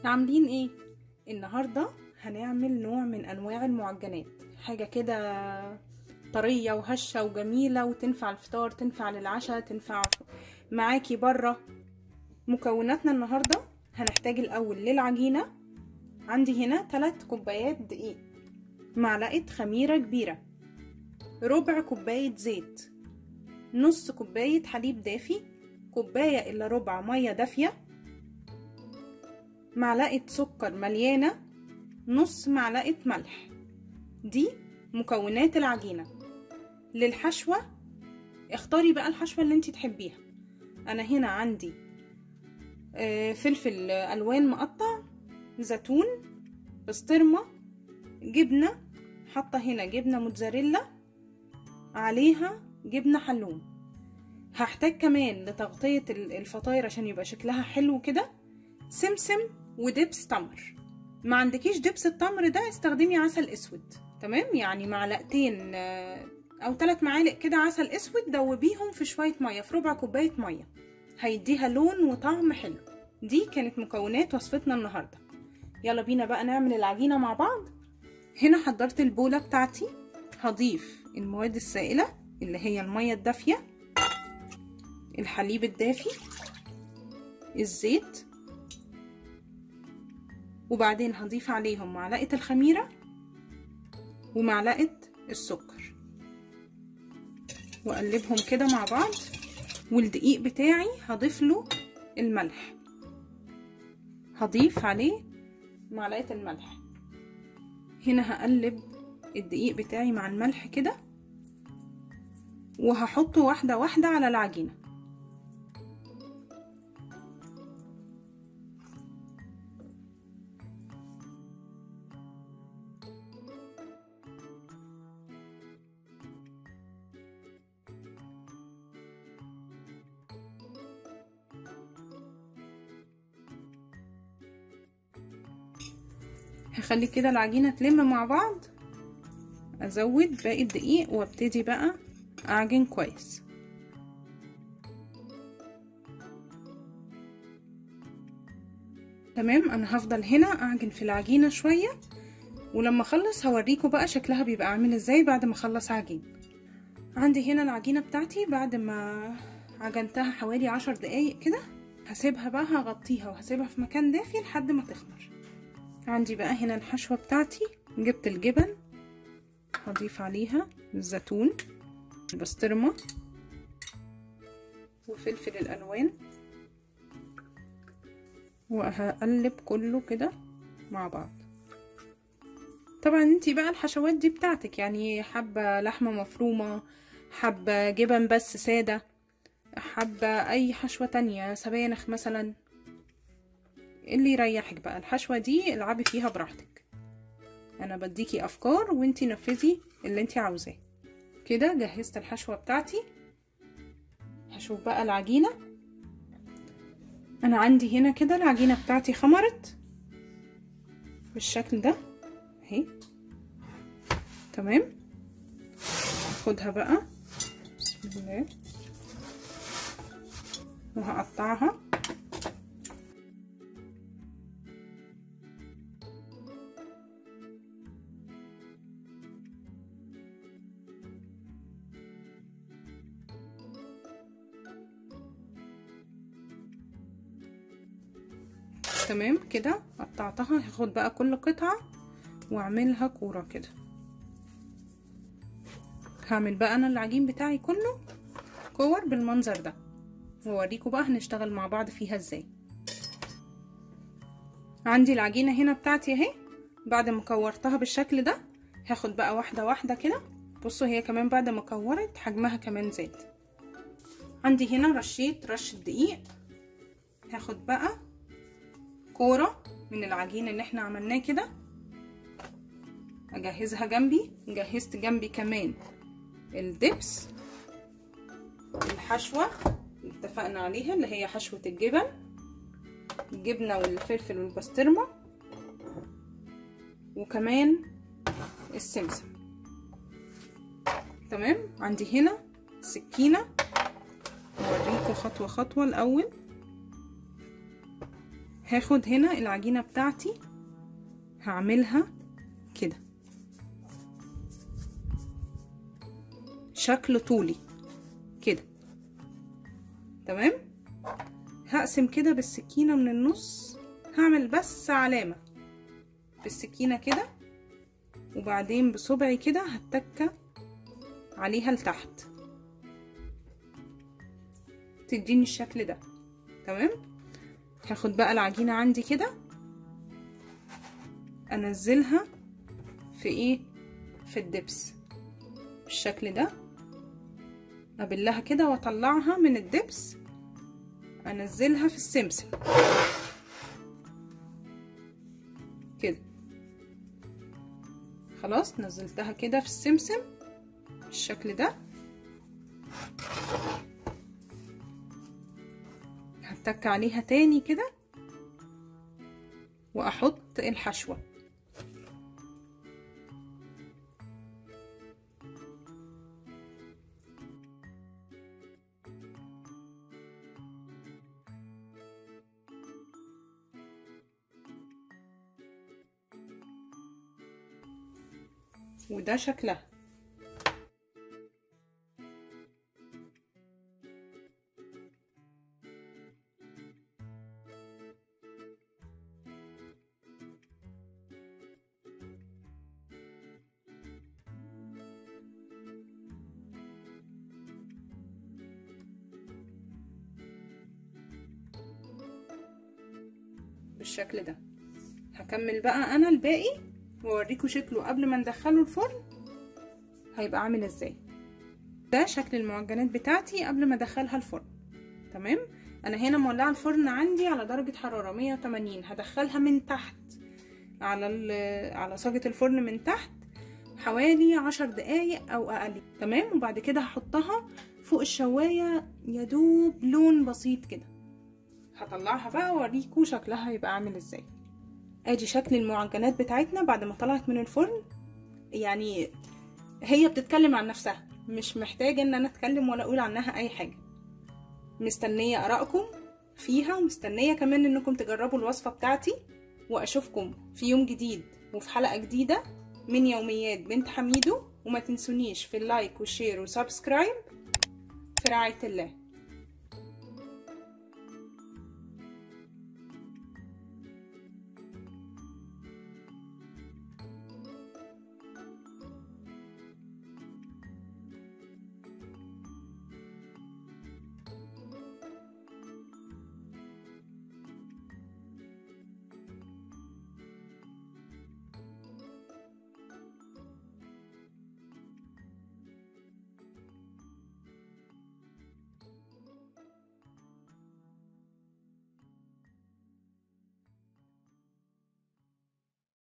عاملين ايه النهارده هنعمل نوع من انواع المعجنات حاجه كده طريه وهشه وجميله وتنفع الفطار تنفع للعشاء تنفع معاكي بره مكوناتنا النهارده هنحتاج الاول للعجينه عندي هنا 3 كوبايات دقيق معلقه خميره كبيره ربع كوبايه زيت نص كوبايه حليب دافي كوبايه الا ربع ميه دافيه معلقة سكر مليانة نص معلقة ملح دي مكونات العجينة للحشوة اختاري بقى الحشوة اللي انت تحبيها انا هنا عندي فلفل الوان مقطع زيتون بسطرمة جبنة حاطة هنا جبنة موتزاريلا عليها جبنة حلوم هحتاج كمان لتغطية الفطاير عشان يبقى شكلها حلو كده سمسم ودبس تمر ما عندكيش دبس التمر ده استخدمي عسل اسود تمام يعني معلقتين او ثلاث معالق كده عسل اسود دوبيهم في شويه ميه في ربع كوبايه ميه هيديها لون وطعم حلو دي كانت مكونات وصفتنا النهارده يلا بينا بقى نعمل العجينه مع بعض هنا حضرت البوله بتاعتي هضيف المواد السائله اللي هي الميه الدافيه الحليب الدافي الزيت وبعدين هضيف عليهم معلقة الخميرة ومعلقة السكر وأقلبهم كده مع بعض والدقيق بتاعي هضيف له الملح هضيف عليه معلقة الملح هنا هقلب الدقيق بتاعي مع الملح كده وهحطه واحدة واحدة على العجينة هخلي كده العجينة تلم مع بعض ازود باقي الدقيق وابتدي بقى اعجن كويس تمام انا هفضل هنا اعجن في العجينة شوية ولما اخلص هوريكم بقى شكلها بيبقى عامل ازاي بعد ما اخلص عجين عندي هنا العجينة بتاعتي بعد ما عجنتها حوالي عشر دقايق كده هسيبها بقى هغطيها وهسيبها في مكان دافي لحد ما تخمر عندي بقى هنا الحشوة بتاعتي جبت الجبن هضيف عليها الزيتون البسطرمة وفلفل الألوان وهقلب كله كده مع بعض طبعا انتي بقى الحشوات دي بتاعتك يعني حبة لحمة مفرومة حبة جبن بس سادة حبة اي حشوة تانية سبانخ مثلا اللي يريحك بقى الحشوة دي العبي فيها براحتك انا بديكي افكار وانتي نفذي اللي انتي عاوزاه كده جهزت الحشوة بتاعتي هشوف بقى العجينة انا عندي هنا كده العجينة بتاعتي خمرت بالشكل ده اهي تمام هاخدها بقى بسم الله وهقطعها تمام كده قطعتها هاخد بقى كل قطعة واعملها كورة كده هعمل بقى انا العجين بتاعي كله كور بالمنظر ده واوريكم بقى هنشتغل مع بعض فيها ازاي عندي العجينة هنا بتاعتي اهي بعد ما كورتها بالشكل ده هاخد بقى واحدة واحدة كده بصوا هي كمان بعد ما كورت حجمها كمان زاد عندي هنا رشيت رشة دقيق هاخد بقى كورة من العجين اللي احنا عملناه كده اجهزها جنبي جهزت جنبي كمان الدبس الحشوة اللي اتفقنا عليها اللي هي حشوة الجبن الجبنة والفلفل والبسطرمة وكمان السمسم تمام عندي هنا سكينة اوريكم خطوة خطوة الاول هاخد هنا العجينة بتاعتي هعملها كده شكل طولي كده تمام هقسم كده بالسكينة من النص هعمل بس علامة بالسكينة كده وبعدين بصبعي كده هتكة عليها لتحت تديني الشكل ده تمام هاخد بقى العجينة عندي كده انزلها في ايه في الدبس بالشكل ده ابلها كده واطلعها من الدبس انزلها في السمسم كده خلاص نزلتها كده في السمسم بالشكل ده هتك عليها تاني كده واحط الحشوه وده شكلها بالشكل ده هكمل بقى انا الباقي واوريكم شكله قبل ما ندخله الفرن هيبقى عامل ازاي ده شكل المعجنات بتاعتي قبل ما ادخلها الفرن تمام انا هنا مولعه الفرن عندي على درجه حراره 180 هدخلها من تحت على على صاجه الفرن من تحت حوالي عشر دقايق او اقل تمام وبعد كده هحطها فوق الشوايه يدوب لون بسيط كده هطلعها بقى واوريكم شكلها هيبقى عامل ازاي ادي شكل المعجنات بتاعتنا بعد ما طلعت من الفرن يعني هي بتتكلم عن نفسها مش محتاجة ان انا اتكلم ولا اقول عنها اي حاجة مستنية ارائكم فيها ومستنية كمان انكم تجربوا الوصفة بتاعتي واشوفكم في يوم جديد وفي حلقة جديدة من يوميات بنت حميدو وما تنسونيش في اللايك والشير وسبسكرايب في رعاية الله